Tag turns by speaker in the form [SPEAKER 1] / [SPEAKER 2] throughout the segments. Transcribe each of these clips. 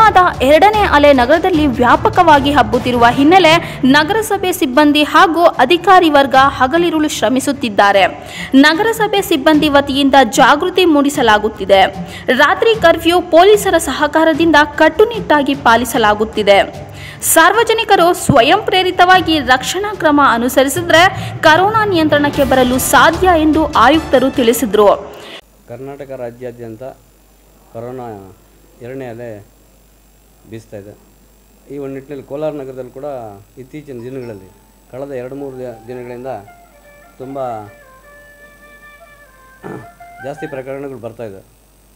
[SPEAKER 1] ಕೊರೋನಾದ ಎರಡನೇ ಅಲೆ ನಗರದಲ್ಲಿ ವ್ಯಾಪಕವಾಗಿ ಹಬ್ಬುತ್ತಿರುವ ಹಿನ್ನೆಲೆ ನಗರಸಭೆ ಸಿಬ್ಬಂದಿ ಹಾಗೂ ಅಧಿಕಾರಿ ವರ್ಗ ಹಗಲಿರುಳು ಶ್ರಮಿಸುತ್ತಿದ್ದಾರೆ ನಗರಸಭೆ ಸಿಬ್ಬಂದಿ ವತಿಯಿಂದ ಜಾಗೃತಿ ಮೂಡಿಸಲಾಗುತ್ತಿದೆ ರಾತ್ರಿ ಕರ್ಫ್ಯೂ ಪೊಲೀಸರ ಸಹಕಾರದಿಂದ ಕಟ್ಟುನಿಟ್ಟಾಗಿ ಪಾಲಿಸಲಾಗುತ್ತಿದೆ ಸಾರ್ವಜನಿಕರು ಸ್ವಯಂ ಪ್ರೇರಿತವಾಗಿ ರಕ್ಷಣಾ ಕ್ರಮ ಅನುಸರಿಸಿದ್ರೆ ಕರೋನಾ ನಿಯಂತ್ರಣಕ್ಕೆ ಬರಲು ಸಾಧ್ಯ ಎಂದು ಆಯುಕ್ತರು ತಿಳಿಸಿದರು
[SPEAKER 2] ಕರ್ನಾಟಕ ರಾಜ್ಯಾದ್ಯಂತ ಕೊರೋನಾ ಎರಡನೇ ಅಲೆ ಬೀಸ್ತಾ ಇದೆ ಈ ಒಂದು ನಿಟ್ಟಿನಲ್ಲಿ ಕೋಲಾರ ನಗರದಲ್ಲಿ ಕೂಡ ಇತ್ತೀಚಿನ ದಿನಗಳಲ್ಲಿ ಕಳೆದ ಎರಡು ಮೂರು ದಿ- ದಿನಗಳಿಂದ ತುಂಬ ಜಾಸ್ತಿ ಪ್ರಕರಣಗಳು ಬರ್ತಾ ಇದೆ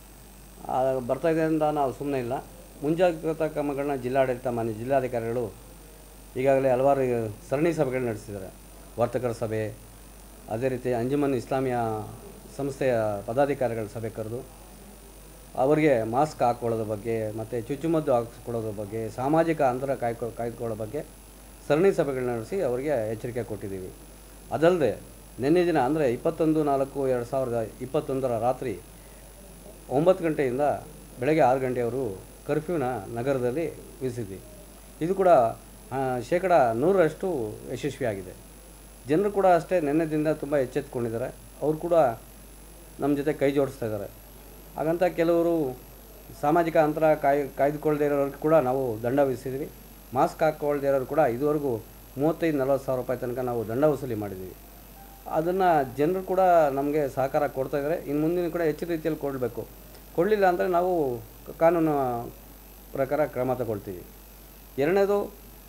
[SPEAKER 2] ಆ, ಬರ್ತಾ ಇದೆ ಅಂತ ನಾವು ಸುಮ್ಮನೆ ಇಲ್ಲ ಮುಂಜಾಗ್ರತಾ ಕ್ರಮಗಳನ್ನ ಜಿಲ್ಲಾಡಳಿತ ಮಾನ್ಯ ಜಿಲ್ಲಾಧಿಕಾರಿಗಳು ಈಗಾಗಲೇ ಹಲವಾರು ಸರಣಿ ಸಭೆಗಳು ನಡೆಸಿದ್ದಾರೆ ವರ್ತಕರ ಸಭೆ ಅದೇ ರೀತಿ ಅಂಜುಮನ್ ಇಸ್ಲಾಮಿಯಾ ಸಂಸ್ಥೆಯ ಪದಾಧಿಕಾರಿಗಳ ಸಭೆ ಕರೆದು ಅವರಿಗೆ ಮಾಸ್ಕ್ ಹಾಕ್ಕೊಳ್ಳೋದ್ರ ಬಗ್ಗೆ ಮತ್ತು ಚುಚ್ಚುಮದ್ದು ಹಾಕ್ಸ್ಕೊಳ್ಳೋದ್ರ ಬಗ್ಗೆ ಸಾಮಾಜಿಕ ಅಂತರ ಕಾಯ್ಕೊ ಕಾಯ್ದುಕೊಳ್ಳೋ ಬಗ್ಗೆ ಸರಣಿ ಸಭೆಗಳನ್ನ ನಡೆಸಿ ಅವರಿಗೆ ಎಚ್ಚರಿಕೆ ಕೊಟ್ಟಿದ್ದೀವಿ ಅದಲ್ಲದೆ ನಿನ್ನೆ ದಿನ ಅಂದರೆ ಇಪ್ಪತ್ತೊಂದು ನಾಲ್ಕು ಎರಡು ಸಾವಿರದ ಇಪ್ಪತ್ತೊಂದರ ರಾತ್ರಿ ಒಂಬತ್ತು ಗಂಟೆಯಿಂದ ಬೆಳಗ್ಗೆ ಆರು ಗಂಟೆಯವರು ಕರ್ಫ್ಯೂನ ನಗರದಲ್ಲಿ ವಿಧಿಸಿದ್ವಿ ಇದು ಕೂಡ ಆ, ಶೇಕಡ ನೂರರಷ್ಟು ಯಶಸ್ವಿಯಾಗಿದೆ ಜನರು ಕೂಡ ಅಷ್ಟೇ ನೆನ್ನೆದಿಂದ ತುಂಬ ಎಚ್ಚೆತ್ಕೊಂಡಿದ್ದಾರೆ ಅವರು ಕೂಡ ನಮ್ಮ ಜೊತೆ ಕೈ ಜೋಡಿಸ್ತಾ ಇದ್ದಾರೆ ಹಾಗಂತ ಕೆಲವರು ಸಾಮಾಜಿಕ ಅಂತರ ಕಾಯ್ ಕಾಯ್ದುಕೊಳ್ಳದೇ ಇರೋರಿಗೆ ಕೂಡ ನಾವು ದಂಡ ವಿಧಿಸಿದ್ವಿ ಮಾಸ್ಕ್ ಹಾಕ್ಕೊಳ್ದೇ ಇರೋರು ಕೂಡ ಇದುವರೆಗೂ ಮೂವತ್ತೈದು ನಲ್ವತ್ತು ಸಾವಿರ ರೂಪಾಯಿ ತನಕ ನಾವು ದಂಡ ವಸೂಲಿ ಮಾಡಿದ್ದೀವಿ ಅದನ್ನು ಜನರು ಕೂಡ ನಮಗೆ ಸಹಕಾರ ಕೊಡ್ತಾ ಇದ್ದಾರೆ ಇನ್ನು ಮುಂದಿನ ಕೂಡ ಹೆಚ್ಚಿನ ರೀತಿಯಲ್ಲಿ ಕೊಡಬೇಕು ಕೊಡಲಿಲ್ಲ ಅಂದರೆ ನಾವು ಕಾನೂನು ಪ್ರಕಾರ ಕ್ರಮ ತಗೊಳ್ತೀವಿ ಎರಡನೇದು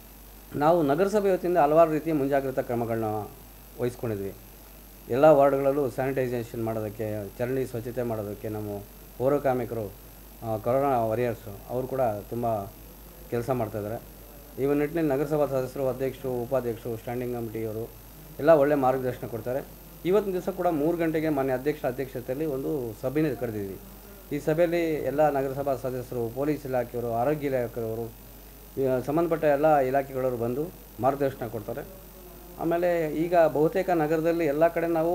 [SPEAKER 2] ನಾವು ನಗರಸಭೆ ವತಿಯಿಂದ ಹಲವಾರು ರೀತಿಯ ಮುಂಜಾಗ್ರತಾ ಕ್ರಮಗಳನ್ನ ವಹಿಸ್ಕೊಂಡಿದ್ವಿ ಎಲ್ಲ ವಾರ್ಡ್ಗಳಲ್ಲೂ ಸ್ಯಾನಿಟೈಸೇಷನ್ ಮಾಡೋದಕ್ಕೆ ಚರಂಡಿ ಸ್ವಚ್ಛತೆ ಮಾಡೋದಕ್ಕೆ ನಮ್ಮ ಪೌರ ಕಾರ್ಮಿಕರು ಆ, ಕೊರೋನಾ ವಾರಿಯರ್ಸು ಅವರು ಕೂಡ ತುಂಬ ಕೆಲಸ ಮಾಡ್ತಾಯಿದ್ದಾರೆ ಈ ಒಂದು ನಿಟ್ಟಿನಲ್ಲಿ ನಗರಸಭಾ ಸದಸ್ಯರು ಅಧ್ಯಕ್ಷರು ಉಪಾಧ್ಯಕ್ಷರು ಸ್ಟ್ಯಾಂಡಿಂಗ್ ಕಮಿಟಿಯವರು ಎಲ್ಲ ಒಳ್ಳೆ ಮಾರ್ಗದರ್ಶನ ಕೊಡ್ತಾರೆ ಇವತ್ತಿನ ದಿವಸ ಕೂಡ ಮೂರು ಗಂಟೆಗೆ ಮಾನ್ಯ ಅಧ್ಯಕ್ಷರ ಅಧ್ಯಕ್ಷತೆಯಲ್ಲಿ ಒಂದು ಸಭೆನೇ ಕರೆದಿದ್ವಿ ಈ ಸಭೆಯಲ್ಲಿ ಎಲ್ಲ ನಗರಸಭಾ ಸದಸ್ಯರು ಪೊಲೀಸ್ ಇಲಾಖೆಯವರು ಆರೋಗ್ಯ ಇಲಾಖೆಯವರು ಈ ಸಂಬಂಧಪಟ್ಟ ಎಲ್ಲ ಇಲಾಖೆಗಳವರು ಬಂದು ಮಾರ್ಗದರ್ಶನ ಕೊಡ್ತಾರೆ ಆಮೇಲೆ ಈಗ ಬಹುತೇಕ ನಗರದಲ್ಲಿ ಎಲ್ಲ ಕಡೆ ನಾವು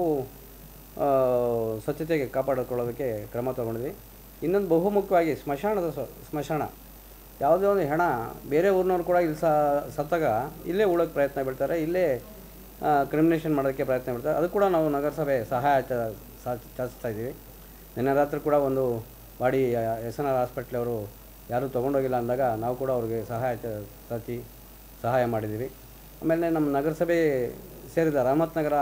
[SPEAKER 2] ಆ, ಸ್ವಚ್ಛತೆಗೆ ಕಾಪಾಡಿಕೊಳ್ಳೋದಕ್ಕೆ ಕ್ರಮ ತಗೊಂಡ್ವಿ ಇನ್ನೊಂದು ಬಹುಮುಖ್ಯವಾಗಿ ಸ್ಮಶಾನದ ಸ- ಸ್ಮಶಾನ ಯಾವುದೇ ಒಂದು ಹೆಣ ಬೇರೆ ಊರಿನವ್ರು ಕೂಡ ಇಲ್ಲಿ ಸ ಸತ್ತಾಗ ಇಲ್ಲೇ ಉಳೋಕ್ಕೆ ಪ್ರಯತ್ನ ಬೀಳ್ತಾರೆ ಇಲ್ಲೇ ಕ್ರಿಮಿನೇಷನ್ ಮಾಡೋದಕ್ಕೆ ಪ್ರಯತ್ನ ಬೀಳ್ತಾರೆ ಅದು ಕೂಡ ನಾವು ನಗರಸಭೆ ಸಹಾಯ ಚ- ಸಾ- ಚಾಚಿಸ್ತಾ ಇದ್ದೀವಿ ನಿನ್ನೆ ರಾತ್ರಿ ಕೂಡ ಒಂದು ಬಾಡಿ ಎಸ್ ಎನ್ ಆರ್ ಹಾಸ್ಪಿಟ್ಲವರು ಯಾರೂ ತೊಗೊಂಡೋಗಿಲ್ಲ ಅಂದಾಗ ನಾವು ಕೂಡ ಅವ್ರಿಗೆ ಸಹಾಯ ಚ- ಚಾಚಿ ಸಹಾಯ ಮಾಡಿದ್ದೀವಿ ಆಮೇಲೆ ನಮ್ಮ ನಗರಸಭೆ ಸೇರಿದ ರಾಮತ್ ನಗರ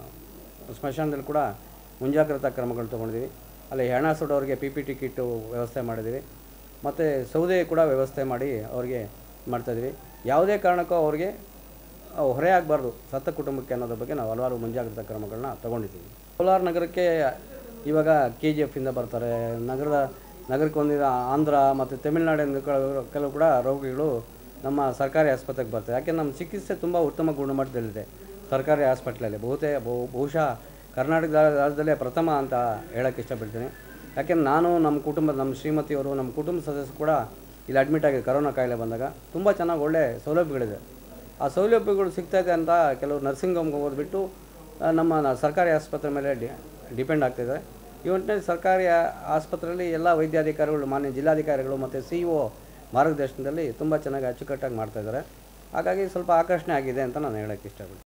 [SPEAKER 2] ಸ್ಮಶಾನದಲ್ಲಿ ಕೂಡ ಮುಂಜಾಗ್ರತಾ ಕ್ರಮಗಳು ತೊಗೊಂಡಿದ್ದೀವಿ ಅಲ್ಲಿ ಹೆಣ ಸುಡೋರಿಗೆ ಪಿ ಪಿ ಟಿ ಕಿಟ್ಟು ವ್ಯವಸ್ಥೆ ಮಾಡಿದ್ದೀವಿ ಮತ್ತು ಸೌದೆ ಕೂಡ ವ್ಯವಸ್ಥೆ ಮಾಡಿ ಅವ್ರಿಗೆ ಮಾಡ್ತಾಯಿದ್ದೀವಿ ಯಾವುದೇ ಕಾರಣಕ್ಕೂ ಅವ್ರಿಗೆ ಅವು ಹೊರೆ ಆಗಬಾರ್ದು ಸತ್ತ ಕುಟುಂಬಕ್ಕೆ ಅನ್ನೋದ್ರ ಬಗ್ಗೆ ನಾವು ಹಲವಾರು ಮುಂಜಾಗ್ರತಾ ಕ್ರಮಗಳನ್ನ ತಗೊಂಡಿದ್ದೀವಿ ಕೋಲಾರ ನಗರಕ್ಕೆ ಇವಾಗ ಕೆ ಜಿ ಎಫಿಂದ ಬರ್ತಾರೆ ನಗರದ ನಗರಕ್ಕೆ ಹೊಂದಿದ ಆಂಧ್ರ ಮತ್ತು ತಮಿಳುನಾಡಿನ ಕೆಲವು- ಕೆಲವು ಕೂಡ ರೋಗಿಗಳು ನಮ್ಮ ಸರ್ಕಾರಿ ಆಸ್ಪತ್ರೆಗೆ ಬರ್ತಾರೆ ಯಾಕೆಂದ್ರೆ ನಮ್ಮ ಚಿಕಿತ್ಸೆ ತುಂಬ ಉತ್ತಮ ಗುಣಮಟ್ಟದಲ್ಲಿದೆ ಸರ್ಕಾರಿ ಹಾಸ್ಪಿಟ್ಲಲ್ಲಿ ಬಹುತೇ ಬಹು ಬಹುಶಃ ಕರ್ನಾಟಕ ರಾಜ್ಯದಲ್ಲೇ ಪ್ರಥಮ ಅಂತ ಹೇಳೋಕ್ಕೆ ಇಷ್ಟಪಡ್ತೀನಿ ಯಾಕೆಂದ್ರೆ ನಾನು ನಮ್ಮ ಕುಟುಂಬದ ನಮ್ಮ ಶ್ರೀಮತಿಯವರು ನಮ್ಮ ಕುಟುಂಬ ಸದಸ್ಯರು ಕೂಡ ಇಲ್ಲಿ ಅಡ್ಮಿಟ್ ಆಗಿದೆ ಕರೋನಾ ಕಾಯಿಲೆ ಬಂದಾಗ ತುಂಬ ಚೆನ್ನಾಗಿ ಒಳ್ಳೆ ಸೌಲಭ್ಯಗಳಿದೆ ಆ ಸೌಲಭ್ಯಗಳು ಸಿಗ್ತಾ ಇದೆ ಅಂತ ಕೆಲವರು ನರ್ಸಿಂಗ್ ಹೋಮ್ಗೆ ಹೋದ್ಬಿಟ್ಟು ಆ, ನಮ್ಮ ನ- ಸರ್ಕಾರಿ ಆಸ್ಪತ್ರೆ ಮೇಲೆ ಡಿ ಡಿಪೆಂಡ್ ಆಗ್ತಿದ್ದಾರೆ ಈ ಒಟ್ಟಿನಲ್ಲಿ ಸರ್ಕಾರಿ ಆ- ಆಸ್ಪತ್ರೆಯಲ್ಲಿ ಎಲ್ಲ ವೈದ್ಯಾಧಿಕಾರಿಗಳು ಮಾನ್ಯ ಜಿಲ್ಲಾಧಿಕಾರಿಗಳು ಮತ್ತು ಸಿ ಇ ಒ ಮಾರ್ಗದರ್ಶನದಲ್ಲಿ ತುಂಬ ಚೆನ್ನಾಗಿ ಅಚ್ಚುಕಟ್ಟಾಗಿ ಮಾಡ್ತಾಯಿದ್ದಾರೆ ಹಾಗಾಗಿ ಸ್ವಲ್ಪ ಆಕರ್ಷಣೆ ಆಗಿದೆ ಅಂತ ನಾನು ಹೇಳೋಕ್ಕೆ ಇಷ್ಟಪಡ್ತೀನಿ